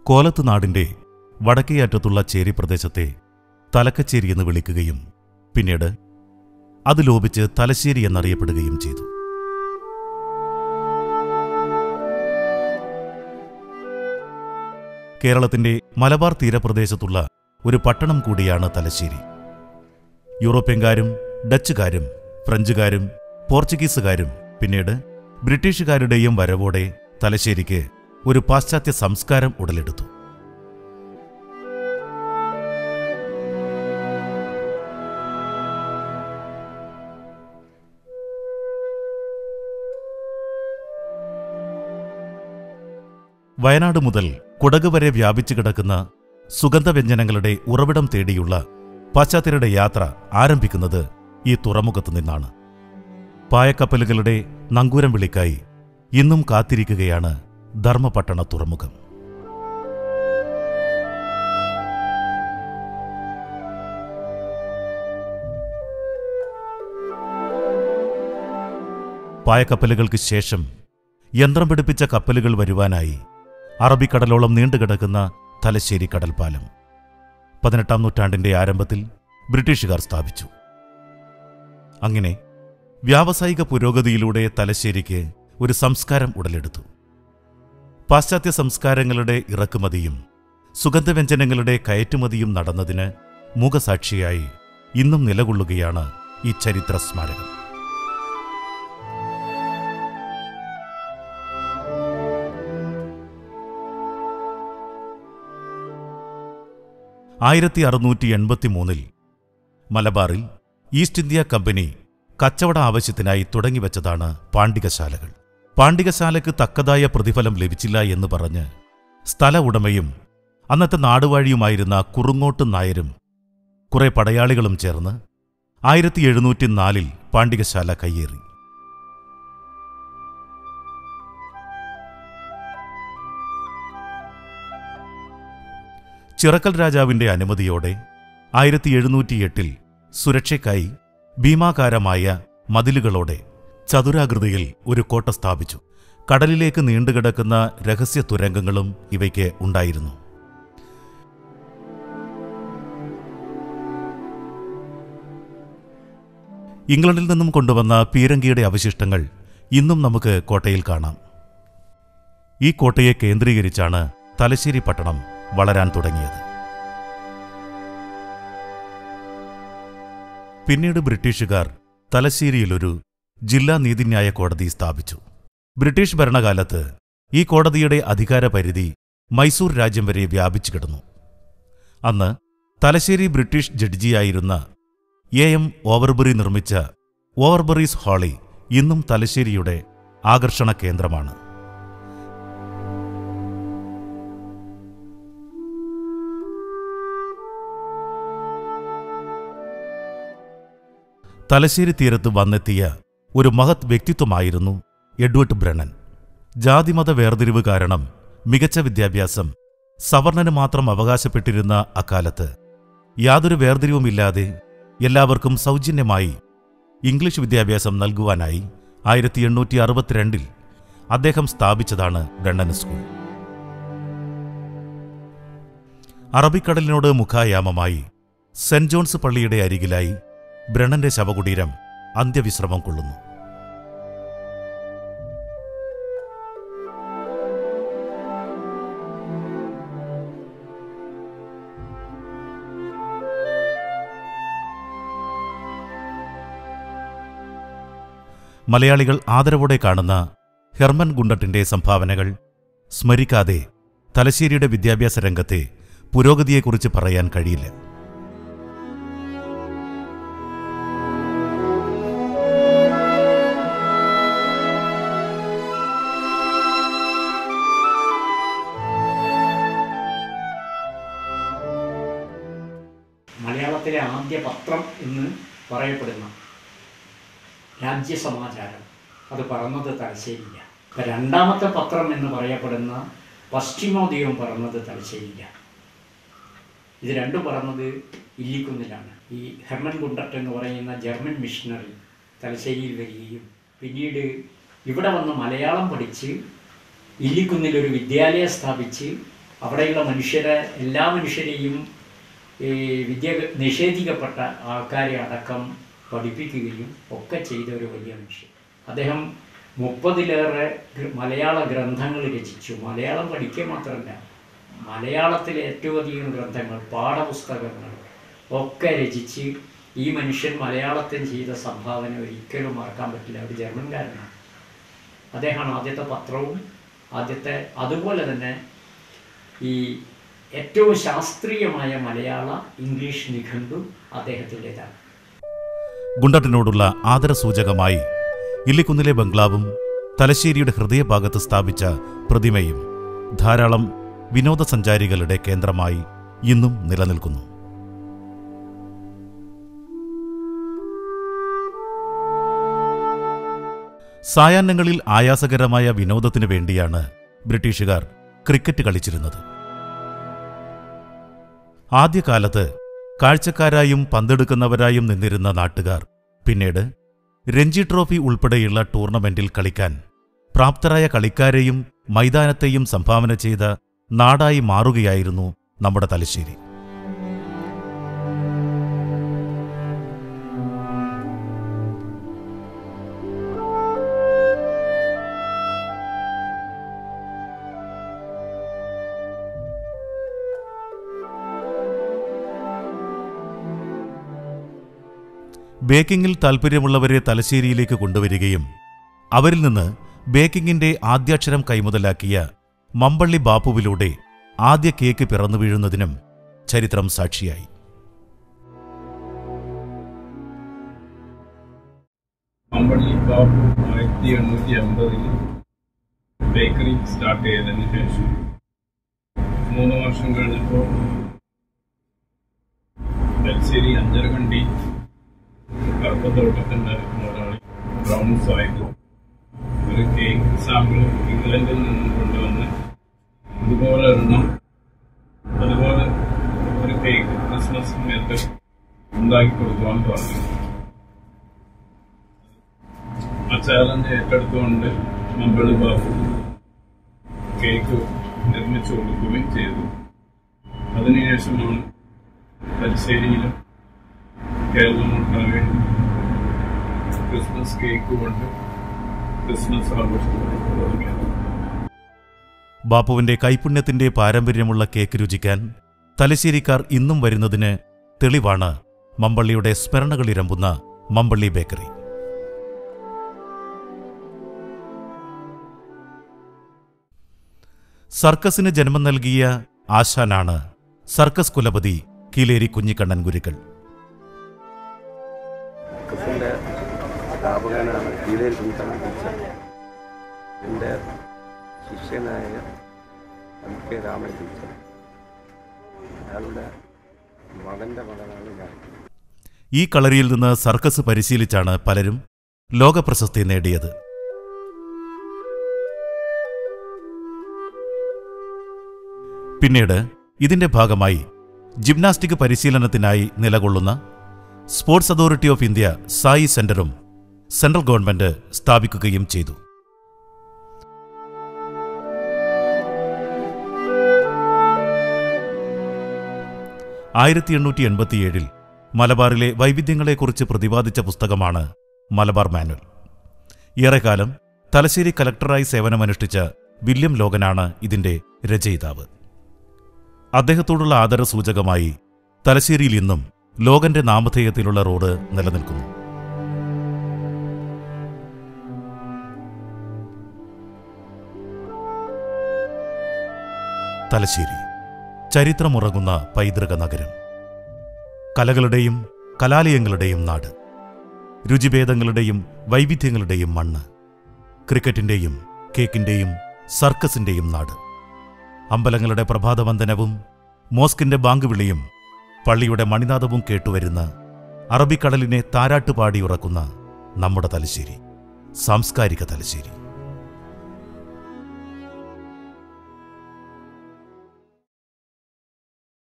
കോലത്ത് നാടിന്റെ വടക്കേയറ്റത്തുള്ള ചേരി പ്രദേശത്തെ തലക്കച്ചേരി എന്ന് വിളിക്കുകയും പിന്നീട് അത് ലോപിച്ച് തലശ്ശേരി എന്നറിയപ്പെടുകയും ചെയ്തു കേരളത്തിന്റെ മലബാർ തീരപ്രദേശത്തുള്ള ഒരു പട്ടണം കൂടിയാണ് തലശ്ശേരി യൂറോപ്യൻകാരും ഡച്ചുകാരും ഫ്രഞ്ചുകാരും പോർച്ചുഗീസുകാരും പിന്നീട് ബ്രിട്ടീഷുകാരുടെയും വരവോടെ തലശ്ശേരിക്ക് ഒരു പാശ്ചാത്യ സംസ്കാരം ഉടലെടുത്തു വയനാട് മുതൽ കുടക് വരെ വ്യാപിച്ചു കിടക്കുന്ന സുഗന്ധവ്യഞ്ജനങ്ങളുടെ ഉറവിടം തേടിയുള്ള പാശ്ചാത്യരുടെ യാത്ര ആരംഭിക്കുന്നത് ഈ തുറമുഖത്തു നിന്നാണ് പായക്കപ്പലുകളുടെ നങ്കൂരം വിളിക്കായി ഇന്നും കാത്തിരിക്കുകയാണ് ധർമ്മപട്ടണ തുറമുഖം പായക്കപ്പലുകൾക്ക് ശേഷം യന്ത്രം പിടിപ്പിച്ച കപ്പലുകൾ വരുവാനായി അറബിക്കടലോളം നീണ്ടുകിടക്കുന്ന തലശ്ശേരി കടൽപ്പാലം പതിനെട്ടാം നൂറ്റാണ്ടിന്റെ ആരംഭത്തിൽ ബ്രിട്ടീഷുകാർ സ്ഥാപിച്ചു അങ്ങനെ വ്യാവസായിക പുരോഗതിയിലൂടെ തലശ്ശേരിക്ക് ഒരു സംസ്കാരം ഉടലെടുത്തു പാശ്ചാത്യ സംസ്കാരങ്ങളുടെ ഇറക്കുമതിയും സുഗന്ധവ്യഞ്ജനങ്ങളുടെ കയറ്റുമതിയും നടന്നതിന് മൂകസാക്ഷിയായി ഇന്നും നിലകൊള്ളുകയാണ് ഈ ചരിത്ര സ്മാരകം ആയിരത്തി അറുന്നൂറ്റി എൺപത്തി മൂന്നിൽ മലബാറിൽ ഈസ്റ്റ് ഇന്ത്യ കമ്പനി കച്ചവട ആവശ്യത്തിനായി തുടങ്ങിവെച്ചതാണ് പാണ്ഡികശാലകൾ പാണ്ഡികശാലയ്ക്ക് തക്കതായ പ്രതിഫലം ലഭിച്ചില്ല എന്ന് പറഞ്ഞ് സ്ഥല ഉടമയും അന്നത്തെ നാടുവാഴിയുമായിരുന്ന കുറുങ്ങോട്ട് നായരും കുറെ പടയാളികളും ചേർന്ന് ആയിരത്തി എഴുന്നൂറ്റി നാലിൽ പാണ്ഡികശാല കയ്യേറി ചിറക്കൽ രാജാവിന്റെ അനുമതിയോടെ ആയിരത്തി എഴുന്നൂറ്റിയെട്ടിൽ സുരക്ഷയ്ക്കായി ഭീമാകാരമായ മതിലുകളോടെ ചതുരാകൃതിയിൽ ഒരു കോട്ട സ്ഥാപിച്ചു കടലിലേക്ക് നീണ്ടുകിടക്കുന്ന രഹസ്യ തുരങ്കങ്ങളും ഇവയ്ക്ക് ഉണ്ടായിരുന്നു ഇംഗ്ലണ്ടിൽ നിന്നും കൊണ്ടുവന്ന പീരങ്കിയുടെ അവശിഷ്ടങ്ങൾ ഇന്നും നമുക്ക് കോട്ടയിൽ കാണാം ഈ കോട്ടയെ കേന്ദ്രീകരിച്ചാണ് തലശ്ശേരി പട്ടണം വളരാൻ തുടങ്ങിയത് പിന്നീട് ബ്രിട്ടീഷുകാർ തലശ്ശേരിയിലൊരു ജില്ലാ നീതിന്യായ കോടതി സ്ഥാപിച്ചു ബ്രിട്ടീഷ് ഭരണകാലത്ത് ഈ കോടതിയുടെ അധികാരപരിധി മൈസൂർ രാജ്യം വരെ വ്യാപിച്ചു കിടന്നു അന്ന് തലശ്ശേരി ബ്രിട്ടീഷ് ജഡ്ജിയായിരുന്ന എ എം ഓവർബറി നിർമ്മിച്ച ഓവർബറീസ് ഹാളി ഇന്നും തലശ്ശേരിയുടെ ആകർഷണ കേന്ദ്രമാണ് തലശ്ശേരി തീരത്ത് വന്നെത്തിയ ഒരു മഹത് വ്യക്തിത്വമായിരുന്നു എഡ്വേർഡ് ബ്രണ്ണൻ ജാതിമത വേർതിരിവ് കാരണം മികച്ച വിദ്യാഭ്യാസം സവർണന് മാത്രം അവകാശപ്പെട്ടിരുന്ന അക്കാലത്ത് യാതൊരു വേർതിരിവുമില്ലാതെ എല്ലാവർക്കും സൗജന്യമായി ഇംഗ്ലീഷ് വിദ്യാഭ്യാസം നൽകുവാനായി ആയിരത്തി എണ്ണൂറ്റി അറുപത്തിരണ്ടിൽ അദ്ദേഹം സ്ഥാപിച്ചതാണ് ബ്രണ്ണൻ സ്കൂൾ അറബിക്കടലിനോട് മുഖായാമമായി സെന്റ് ജോൺസ് പള്ളിയുടെ അരികിലായി ബ്രണ്ണന്റെ ശവകുടീരം അന്ത്യവിശ്രമം കൊള്ളുന്നു മലയാളികൾ ആദരവോടെ കാണുന്ന ഹെർമൻ ഗുണ്ടട്ടിന്റെ സംഭാവനകൾ സ്മരിക്കാതെ തലശ്ശേരിയുടെ വിദ്യാഭ്യാസ രംഗത്തെ പുരോഗതിയെക്കുറിച്ച് പറയാൻ കഴിയില്ല മലയാളത്തിലെ ആദ്യ പത്രം എന്ന് പറയപ്പെടുന്ന രാജ്യസമാചാരം അത് പറന്നത് തലശ്ശേരിയില്ല ഇപ്പം രണ്ടാമത്തെ പത്രം എന്ന് പറയപ്പെടുന്ന പശ്ചിമോദയവും പറന്നത് തലശ്ശേരിയില്ല ഇത് രണ്ടും പറന്നത് ഇല്ലിക്കുന്നിലാണ് ഈ ഹെർമൻ ഗുണ്ടട്ട് എന്ന് പറയുന്ന ജർമ്മൻ മിഷണറി തലശ്ശേരിയിൽ വരികയും പിന്നീട് ഇവിടെ വന്ന് മലയാളം പഠിച്ച് ഇല്ലിക്കുന്നിൽ ഒരു വിദ്യാലയം സ്ഥാപിച്ച് അവിടെയുള്ള മനുഷ്യരെ എല്ലാ മനുഷ്യരെയും ഈ വിദ്യ നിഷേധിക്കപ്പെട്ട ആൾക്കാരെ അടക്കം പഠിപ്പിക്കുകയും ഒക്കെ ചെയ്ത ഒരു വലിയ മനുഷ്യൻ അദ്ദേഹം മുപ്പതിലേറെ ഗ്ര- മലയാള ഗ്രന്ഥങ്ങൾ രചിച്ചു മലയാളം പഠിക്കുക മാത്രമല്ല മലയാളത്തിലെ ഏറ്റവും അധികം ഗ്രന്ഥങ്ങൾ പാഠപുസ്തകങ്ങൾ ഒക്കെ രചിച്ച് ഈ മനുഷ്യൻ മലയാളത്തിന് ചെയ്ത സംഭാവന ഒരിക്കലും മറക്കാൻ പറ്റില്ല ഒരു ജർമ്മൻകാരനാണ് അദ്ദേഹമാണ് ആദ്യത്തെ പത്രവും ആദ്യത്തെ അതുപോലെ തന്നെ ഈ ഏറ്റവും ശാസ്ത്രീയമായ മലയാള ഇംഗ്ലീഷ് നിഘണ്ടു അദ്ദേഹത്തിൻ്റെതാണ് ഗുണ്ടട്ടിനോടുള്ള ആദരസൂചകമായി ഇല്ലിക്കുന്നിലെ ബംഗ്ലാവും തലശ്ശേരിയുടെ ഹൃദയഭാഗത്ത് സ്ഥാപിച്ച പ്രതിമയും ധാരാളം വിനോദസഞ്ചാരികളുടെ കേന്ദ്രമായി ഇന്നും നിലനിൽക്കുന്നു സായാഹ്നങ്ങളിൽ ആയാസകരമായ വിനോദത്തിനു വേണ്ടിയാണ് ബ്രിട്ടീഷുകാർ ക്രിക്കറ്റ് കളിച്ചിരുന്നത് ആദ്യകാലത്ത് കാഴ്ചക്കാരായും പന്തെടുക്കുന്നവരായും നിന്നിരുന്ന നാട്ടുകാർ പിന്നീട് രഞ്ജി ട്രോഫി ഉൾപ്പെടെയുള്ള ടൂർണമെന്റിൽ കളിക്കാൻ പ്രാപ്തരായ കളിക്കാരെയും മൈതാനത്തെയും സംഭാവന ചെയ്ത നാടായി മാറുകയായിരുന്നു നമ്മുടെ തലശ്ശേരി ബേക്കിംഗിൽ താൽപ്പര്യമുള്ളവരെ തലശ്ശേരിയിലേക്ക് കൊണ്ടുവരികയും അവരിൽ നിന്ന് ബേക്കിംഗിന്റെ ആദ്യാക്ഷരം കൈമുതലാക്കിയ മമ്പള്ളി ബാപ്പുവിലൂടെ ആദ്യ കേക്ക് പിറന്നു വീഴുന്നതിനും ചരിത്രം സാക്ഷിയായി അമ്പള്ളി ബാബു ആയിരത്തി എണ്ണൂറ്റി അമ്പതിൽ ബേക്കറി സ്റ്റാർട്ട് ചെയ്തതിന് ശേഷം മൂന്ന് വർഷം കഴിഞ്ഞപ്പോൾ തലശ്ശേരി അഞ്ചരകണ്ടി കറുപ്പത്തോട്ടത്തിൻ്റെ മുതലാളി ബ്രൗൺസ് ആയിട്ട് ഒരു കേക്ക് സാമ്പിൾ ഇംഗ്ലണ്ടിൽ നിന്നും കൊണ്ടുവന്ന് ഇതുപോലെ ഒരെണ്ണം അതുപോലെ ഒരു കേക്ക് ക്രിസ്മസ് സമയത്ത് ഉണ്ടാക്കി കൊടുക്കുവാൻ പറഞ്ഞു ആ ചാലഞ്ച് ഏറ്റെടുത്തുകൊണ്ട് മമ്പളി ബാബു കേക്ക് നിർമ്മിച്ചു കൊടുക്കുകയും ചെയ്തു അതിനുശേഷമാണ് തലശ്ശേരിയിലും കേരളം ഒട്ടാകെ ക്രിസ്മസ് കേക്ക് കൊണ്ട് ക്രിസ്മസ് ആഘോഷങ്ങൾ തുടങ്ങിയത് ബാപ്പുവിന്റെ കൈപുണ്യത്തിന്റെ പാരമ്പര്യമുള്ള കേക്ക് രുചിക്കാൻ തലശ്ശേരിക്കാർ ഇന്നും വരുന്നതിന് തെളിവാണ് മമ്പള്ളിയുടെ സ്മരണകളിരമ്പുന്ന മമ്പള്ളി ബേക്കറി സർക്കസിന് ജന്മം നൽകിയ ആശാനാണ് സർക്കസ് കുലപതി കീലേരി കുഞ്ഞിക്കണ്ണൻ ഗുരുക്കൾ സർക്കസിൻ്റെ സ്ഥാപകനാണ് കീലേരി കുഞ്ഞിക്കണ്ണൻ ടീച്ചർ എൻ്റെ ശിഷ്യനായ എം കെ രാമൻ ടീച്ചർ അയാളുടെ മകൻ്റെ മകനാണ് ഞാൻ ഈ കളരിയിൽ നിന്ന് സർക്കസ് പരിശീലിച്ചാണ് പലരും ലോകപ്രശസ്തി നേടിയത് പിന്നീട് ഇതിന്റെ ഭാഗമായി ജിംനാസ്റ്റിക് പരിശീലനത്തിനായി നിലകൊള്ളുന്ന sports authority of India SAI സെന്ററും സെൻട്രൽ ഗവൺമെന്റ് സ്ഥാപിക്കുകയും ചെയ്തു ആയിരത്തി എണ്ണൂറ്റി എൺപത്തിയേഴിൽ മലബാറിലെ വൈവിധ്യങ്ങളെക്കുറിച്ച് പ്രതിപാദിച്ച പുസ്തകമാണ് മലബാർ മാനുവൽ ഏറെക്കാലം തലശ്ശേരി കലക്ടറായി സേവനമനുഷ്ഠിച്ച വില്യം ലോഗനാണ് ഇതിന്റെ രചയിതാവ് അദ്ദേഹത്തോടുള്ള ആദരസൂചകമായി തലശ്ശേരിയിൽ ഇന്നും ലോകന്റെ നാമധേയത്തിലുള്ള റോഡ് നിലനിൽക്കുന്നു തലശ്ശേരി ചരിത്രമുറങ്ങുന്ന പൈതൃക നഗരം കലകളുടെയും കലാലയങ്ങളുടെയും നാട് രുചിഭേദങ്ങളുടെയും വൈവിധ്യങ്ങളുടെയും മണ്ണ് ക്രിക്കറ്റിന്റെയും കേക്കിന്റെയും സർക്കസിന്റെയും നാട് അമ്പലങ്ങളുടെ പ്രഭാതവന്ദനവും മോസ്കിന്റെ ബാങ്ക് വിളിയും പള്ളിയുടെ മണിനാദവും കേട്ടുവരുന്ന അറബിക്കടലിനെ താരാട്ടുപാടി ഉറക്കുന്ന നമ്മുടെ തലശ്ശേരി സാംസ്കാരിക തലശ്ശേരി